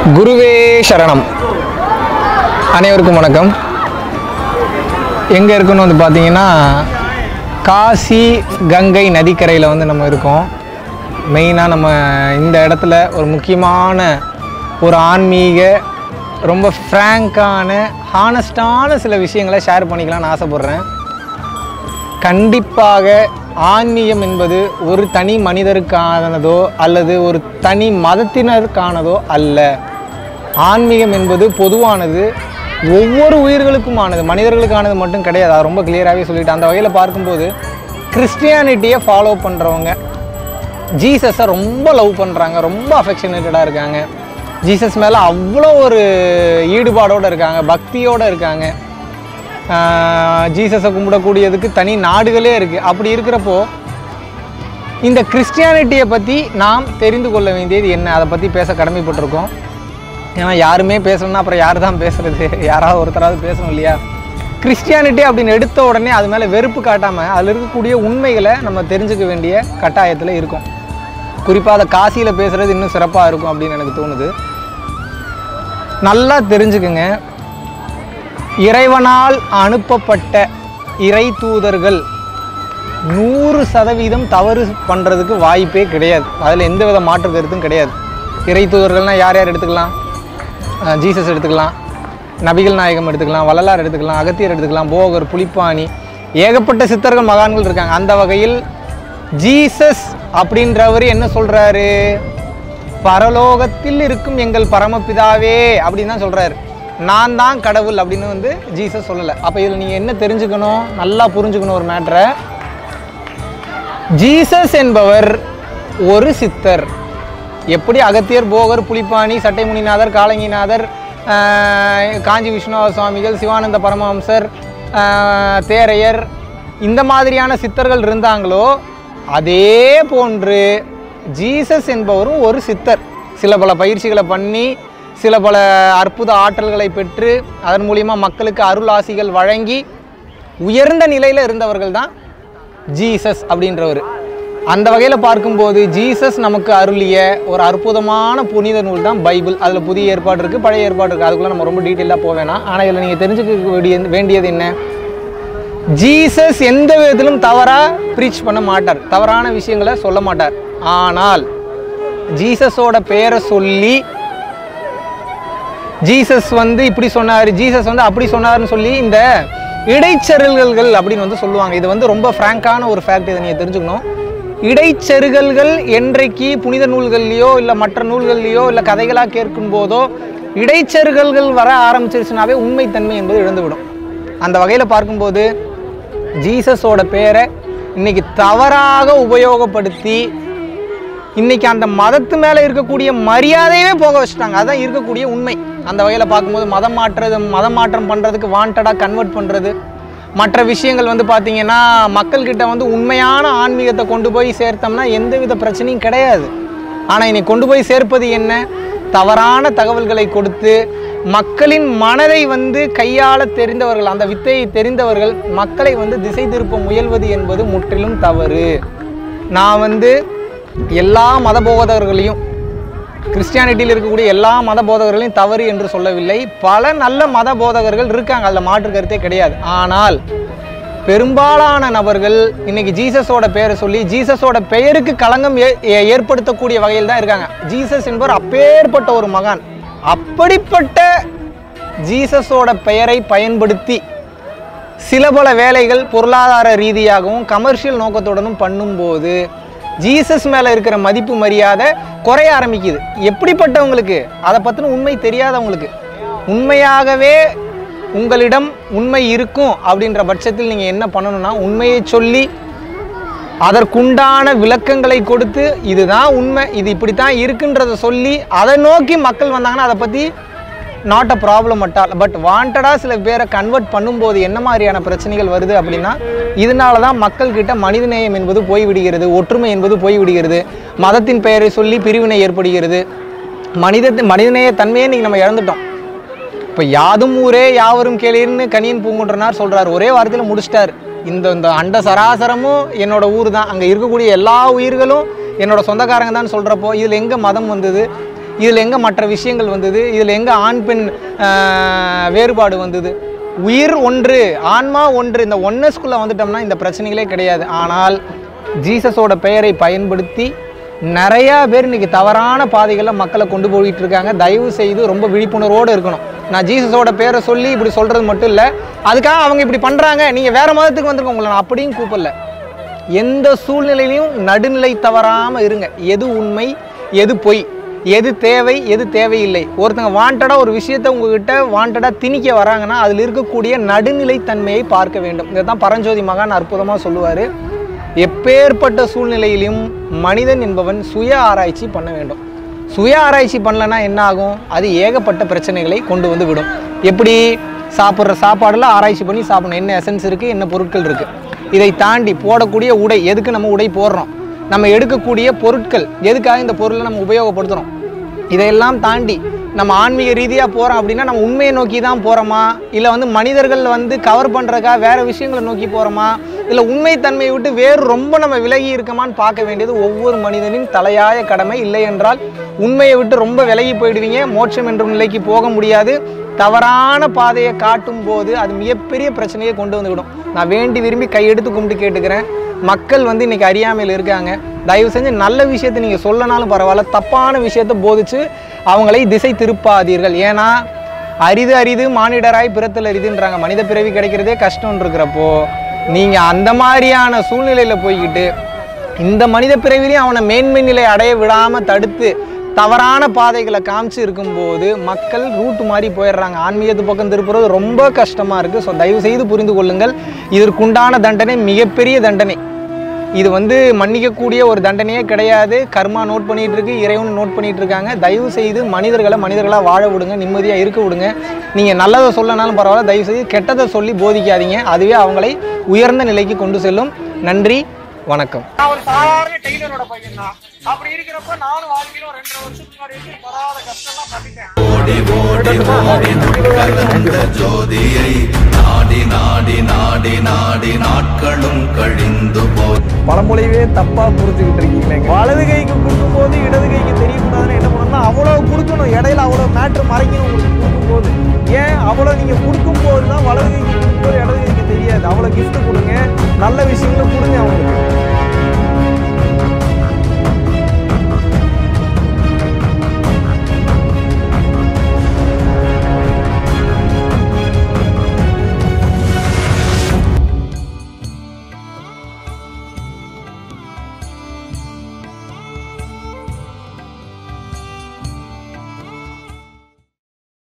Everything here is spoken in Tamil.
குருவே சரணம் அனைவருக்கும் வணக்கம் எங்கே இருக்குன்னு வந்து பார்த்தீங்கன்னா காசி கங்கை நதிக்கரையில் வந்து நம்ம இருக்கோம் மெயினாக நம்ம இந்த இடத்துல ஒரு முக்கியமான ஒரு ஆன்மீக ரொம்ப ஃப்ராங்கான ஹானஸ்டான சில விஷயங்களை ஷேர் பண்ணிக்கலாம்னு ஆசைப்பட்றேன் கண்டிப்பாக ஆன்மீகம் என்பது ஒரு தனி மனிதருக்கானதோ அல்லது ஒரு தனி மதத்தினருக்கானதோ அல்ல ஆன்மீகம் என்பது பொதுவானது ஒவ்வொரு உயிர்களுக்குமானது மனிதர்களுக்கானது மட்டும் கிடையாது அது ரொம்ப கிளியராகவே சொல்லிட்டு அந்த வகையில் பார்க்கும்போது கிறிஸ்டியானிட்டியை ஃபாலோ பண்ணுறவங்க ஜீசஸை ரொம்ப லவ் பண்ணுறாங்க ரொம்ப அஃபெக்ஷனேட்டடாக இருக்காங்க ஜீசஸ் மேலே அவ்வளோ ஒரு ஈடுபாடோடு இருக்காங்க பக்தியோடு இருக்காங்க ஆஹ் ஜீசஸை கும்பிடக்கூடியதுக்கு தனி நாடுகளே இருக்குது அப்படி இருக்கிறப்போ இந்த கிறிஸ்டியானிட்டியை பற்றி நாம் தெரிந்து கொள்ள வேண்டியது என்ன அதை பற்றி பேச கடமைப்பட்டிருக்கோம் ஏன்னா யாருமே பேசணும்னா அப்புறம் யார் தான் பேசுறது யாராவது ஒருத்தராவது பேசணும் இல்லையா கிறிஸ்டியானிட்டி அப்படின்னு எடுத்த உடனே அது மேலே வெறுப்பு காட்டாமல் அதில் இருக்கக்கூடிய உண்மைகளை நம்ம தெரிஞ்சுக்க வேண்டிய கட்டாயத்தில் இருக்கும் குறிப்பாக அதை காசியில் பேசுகிறது இன்னும் சிறப்பாக இருக்கும் அப்படின்னு எனக்கு தோணுது நல்லா தெரிஞ்சுக்குங்க இறைவனால் அனுப்பப்பட்ட இறை தூதர்கள் நூறு சதவீதம் தவறு பண்ணுறதுக்கு வாய்ப்பே கிடையாது அதில் எந்த வித மாற்று கருத்தும் கிடையாது இறை தூதர்கள்னால் யார் யார் எடுத்துக்கலாம் அஹ் ஜீசஸ் எடுத்துக்கலாம் நபிகள் நாயகம் எடுத்துக்கலாம் வள்ளலார் எடுத்துக்கலாம் அகத்தியர் எடுத்துக்கலாம் போகர் புலிப்பாணி ஏகப்பட்ட சித்தர்கள் மகான்கள் இருக்காங்க அந்த வகையில் ஜீசஸ் அப்படின்றவர் என்ன சொல்கிறாரு பரலோகத்தில் இருக்கும் எங்கள் பரமபிதாவே அப்படின்னு தான் சொல்கிறாரு நான் தான் கடவுள் அப்படின்னு வந்து ஜீசஸ் சொல்லலை அப்போ இதில் நீங்கள் என்ன தெரிஞ்சுக்கணும் நல்லா புரிஞ்சுக்கணும் ஒரு மேட்ரை ஜீசஸ் என்பவர் ஒரு சித்தர் எப்படி அகத்தியர் போகர் புலிப்பாணி சட்டைமுனிநாதர் காலங்கிநாதர் ஆஹ், காஞ்சி விஸ்வநாத சுவாமிகள் சிவானந்த பரமஹம்சர் ஆஹ், தேரையர் இந்த மாதிரியான சித்தர்கள் இருந்தாங்களோ அதே போன்று ஜீசஸ் என்பவரும் ஒரு சித்தர் சில பல பயிற்சிகளை பண்ணி சில பல அற்புத ஆற்றல்களை பெற்று அதன் மூலிமா மக்களுக்கு அருள் ஆசிகள் வழங்கி உயர்ந்த நிலையில் இருந்தவர்கள் தான் ஜீசஸ் அப்படின்றவர் அந்த வகையில் பார்க்கும்போது ஜீசஸ் நமக்கு அருளிய ஒரு அற்புதமான புனித நூல் தான் பைபிள் அதில் புதிய ஏற்பாடு இருக்குது பழைய ஏற்பாடு இருக்குது அதுக்குள்ளே நம்ம ரொம்ப டீட்டெயிலாக போக வேணாம் ஆனால் இதில் நீங்கள் தெரிஞ்சுக்க வேண்டிய வேண்டியது என்ன ஜீசஸ் எந்த விதத்திலும் தவறாக ப்ரீச் பண்ண மாட்டார் தவறான விஷயங்களை சொல்ல மாட்டார் ஆனால் ஜீசஸோட பெயரை சொல்லி ஜீசஸ் வந்து இப்படி சொன்னார் ஜீசஸ் வந்து அப்படி சொன்னார்னு சொல்லி இந்த இடைச்செருகல்கள் அப்படின்னு வந்து சொல்லுவாங்க இது வந்து ரொம்ப ஃப்ராங்கான ஒரு ஃபேக்ட் இதை நீங்கள் தெரிஞ்சுக்கணும் இடைச்செருகல்கள் என்றைக்கு புனித நூல்கள்லையோ இல்லை மற்ற நூல்கள்லையோ இல்லை கதைகளாக கேட்கும் போதோ இடைச்செருகல்கள் வர ஆரம்பிச்சிருச்சுனாவே உண்மைத்தன்மை என்பது இழந்துவிடும் அந்த வகையில் பார்க்கும்போது ஜீசஸோட பேரை இன்னைக்கு தவறாக உபயோகப்படுத்தி இன்னைக்கு அந்த மதத்து மேலே இருக்கக்கூடிய மரியாதையவே போக வச்சுட்டாங்க அதான் இருக்கக்கூடிய உண்மை அந்த வகையில் பார்க்கும்போது மதம் மாற்றுறது மதம் மாற்றம் பண்ணுறதுக்கு வாண்டடாக கன்வெர்ட் பண்ணுறது மற்ற விஷயங்கள் வந்து பார்த்தீங்கன்னா மக்கள்கிட்ட வந்து உண்மையான ஆன்மீகத்தை கொண்டு போய் சேர்த்தோம்னா எந்தவித பிரச்சனையும் கிடையாது ஆனால் இன்னைக்கு கொண்டு போய் சேர்ப்பது என்ன தவறான தகவல்களை கொடுத்து மக்களின் மனதை வந்து கையாள தெரிந்தவர்கள் அந்த வித்தையை தெரிந்தவர்கள் மக்களை வந்து திசை திருப்ப முயல்வது என்பது முற்றிலும் தவறு நான் வந்து எல்லா மத போதகர்களையும் கிறிஸ்டியானிட்டியில் இருக்கக்கூடிய எல்லா மத போதகர்களையும் தவறு என்று சொல்லவில்லை பல நல்ல மத போதகர்கள் இருக்காங்க அதில் மாற்று கருத்தே கிடையாது ஆனால் பெரும்பாலான நபர்கள் இன்னைக்கு ஜீசஸோட பெயரை சொல்லி ஜீசஸோட பெயருக்கு களங்கம் ஏ- ஏ- ஏற்படுத்தக்கூடிய வகையில் தான் இருக்காங்க ஜீசஸ் என்பவர் அப்பேற்பட்ட ஒரு மகான் அப்படிப்பட்ட ஜீசஸோட பெயரை பயன்படுத்தி சில பல வேலைகள் பொருளாதார ரீதியாகவும் கமர்ஷியல் நோக்கத்துடனும் பண்ணும்போது ஜீசஸ் மேலே இருக்கிற மதிப்பு மரியாதை குறைய ஆரம்பிக்குது எப்படிப்பட்டவங்களுக்கு அதை பற்றின உண்மை தெரியாதவங்களுக்கு உண்மையாகவே உங்களிடம் உண்மை இருக்கும் அப்படின்ற பட்சத்தில் நீங்கள் என்ன பண்ணணும்னா உண்மையை சொல்லி அதற்குண்டான விளக்கங்களை கொடுத்து இதுதான் உண்மை இது இப்படி தான் இருக்குன்றத சொல்லி அதை நோக்கி மக்கள் வந்தாங்கன்னா அதை பற்றி not a problem at all but வாண்டடாக சில பேரை கன்வெர்ட் பண்ணும்போது என்ன மாதிரியான பிரச்சனைகள் வருது அப்படின்னா இதனால தான் மக்கள்கிட்ட மனிதநேயம் என்பது போய்விடுகிறது ஒற்றுமை என்பது போய்விடுகிறது மதத்தின் பெயரை சொல்லி பிரிவினை ஏற்படுகிறது மனித மனிதநேய தன்மையை இன்னைக்கு நம்ம இழந்துட்டோம் இப்போ யாதும் ஊரே யாவரும் கேளீர்னு கனியன் பூங்குன்றனார் சொல்றார் ஒரே வாரத்தில் முடிச்சிட்டார் இந்த இந்த அண்ட சராசரமும் என்னோட ஊர் தான் அங்கே இருக்கக்கூடிய எல்லா உயிர்களும் என்னோட சொந்தக்காரங்க தான் சொல்கிறப்போ இதில் எங்கே மதம் வந்தது இதில் எங்கே மற்ற விஷயங்கள் வந்தது இதில் எங்கே ஆண் பெண் ஆஹ், வேறுபாடு வந்தது உயிர் ஒன்று ஆன்மா ஒன்று இந்த ஒன்னஸ்குள்ளே வந்துட்டோம்னா இந்த பிரச்சனைகளே கிடையாது ஆனால் ஜீசஸோட பெயரை பயன்படுத்தி நிறையா பேர் இன்னைக்கு தவறான பாதைகளில் மக்களை கொண்டு போயிட்டு இருக்காங்க தயவு செய்து ரொம்ப விழிப்புணர்வோடு இருக்கணும் நான் ஜீசஸோட பேரை சொல்லி இப்படி சொல்கிறது மட்டும் இல்லை அதுக்காக அவங்க இப்படி பண்ணுறாங்க நீங்கள் வேறு மதத்துக்கு வந்துருக்க உங்களை நான் அப்படியும் கூப்பிடல எந்த சூழ்நிலையிலையும் நடுநிலை தவறாமல் இருங்க எது உண்மை எது பொய் எது தேவை எது தேவையில்லை ஒருத்தங்க வாண்டடாக ஒரு விஷயத்தை உங்ககிட்ட வாண்டடாக திணிக்க வராங்கன்னா அதில் இருக்கக்கூடிய நடுநிலைத்தன்மையை பார்க்க வேண்டும் இதை தான் பரஞ்சோதி மகான் அற்புதமாக சொல்லுவார் எப்பேற்பட்ட சூழ்நிலையிலும் மனிதன் என்பவன் சுய ஆராய்ச்சி பண்ண வேண்டும் சுய ஆராய்ச்சி பண்ணலன்னா என்ன ஆகும் அது ஏகப்பட்ட பிரச்சனைகளை கொண்டு வந்து விடும் எப்படி சாப்பிட்ற சாப்பாடுல ஆராய்ச்சி பண்ணி சாப்பிடணும் என்ன எசன்ஸ் இருக்குது என்ன பொருட்கள் இருக்குது இதை தாண்டி போடக்கூடிய உடை எதுக்கு நம்ம உடை போடுறோம் நம்ம எடுக்கக்கூடிய பொருட்கள் எதுக்காக இந்த பொருளை நம்ம உபயோகப்படுத்துகிறோம் இதையெல்லாம் தாண்டி நம்ம ஆன்மீக ரீதியாக போகிறோம் அப்படின்னா நம்ம உண்மையை நோக்கி தான் போகிறோமா இல்லை வந்து மனிதர்கள் வந்து கவர் பண்ணுறக்கா வேறு விஷயங்களை நோக்கி போகிறோமா இல்லை உண்மைத்தன்மையை விட்டு வேறு ரொம்ப நம்ம விலகி இருக்கமான்னு பார்க்க வேண்டியது ஒவ்வொரு மனிதனின் தலையாய கடமை இல்லை என்றால் உண்மையை விட்டு ரொம்ப விலகி போயிடுவீங்க மோட்சம் என்ற நிலைக்கு போக முடியாது தவறான பாதையை காட்டும் போது அது மிகப்பெரிய பிரச்சனையை கொண்டு வந்து விடும் நான் வேண்டி விரும்பி கையெடுத்து கும்பிட்டு கேட்டுக்கிறேன் மக்கள் வந்து இன்னைக்கு அறியாமையில் இருக்காங்க தயவு செஞ்சு நல்ல விஷயத்தை நீங்கள் சொல்லனாலும் பரவாயில்ல தப்பான விஷயத்தை போதிச்சு அவங்களை திசை திருப்பாதீர்கள் ஏன்னா அரிது அரிது மானிடராய் பிறத்தல் அரிதுன்றாங்க மனித பிறவி கிடைக்கிறதே கஷ்டம்னு இருக்கிறப்போ நீங்கள் அந்த மாதிரியான சூழ்நிலையில் போய்கிட்டு இந்த மனித பிறவிலையும் அவனை மேன்மை நிலை அடைய விடாமல் தடுத்து தவறான பாதைகளை காமிச்சு இருக்கும்போது மக்கள் ரூட் மாதிரி போயிடுறாங்க ஆன்மீகத்து பக்கம் திருப்புறது ரொம்ப கஷ்டமாக இருக்குது ஸோ தயவு செய்து புரிந்து கொள்ளுங்கள் இதற்குண்டான தண்டனை மிகப்பெரிய தண்டனை இது வந்து மன்னிக்கக்கூடிய ஒரு தண்டனையே கிடையாது கர்மா நோட் பண்ணிட்டு இருக்கு இறைவன் நோட் பண்ணிட்டு இருக்காங்க தயவு செய்து மனிதர்களை மனிதர்களாக வாழ விடுங்க நிம்மதியாக இருக்க விடுங்க நீங்கள் நல்லதை சொல்லனாலும் பரவாயில்ல தயவு செய்து கெட்டதை சொல்லி போதிக்காதீங்க அதுவே அவங்களை உயர்ந்த நிலைக்கு கொண்டு செல்லும் நன்றி வணக்கம் நான் ஒரு சாதாரண டெய்லரோட பையன் தான் அப்படி இருக்கிறப்ப நானும் வாழ்க்கையில ஒரு ரெண்டரை வருஷத்துக்கு முன்னாடி வரைக்கும் படாத கஷ்டம்லாம் பண்ணிட்டேன் கலந்த ஜோதியை நாடி நாடி நாடி நாடி நாட்களும் கழிந்து போய் பழமொழியவே தப்பா புரிஞ்சுக்கிட்டு இருக்கீங்களே வலது கைக்கு கொடுக்கும்போது இடது கைக்கு தெரியக்கூடாதுன்னு என்ன பண்ணணும்னா அவ்வளோ கொடுக்கணும் இடையில அவ்வளோ மேட்ரு மறைக்கணும் உங்களுக்கு கொடுக்கும்போது ஏன் அவ்வளோ நீங்கள் கொடுக்கும்போது தான் வலது கைக்கு கொடுக்கும்போது இடது கைக்கு தெரியாது அவ்வளோ gift கொடுங்க நல்ல விஷயங்களும் கொடுங்க அவங்களுக்கு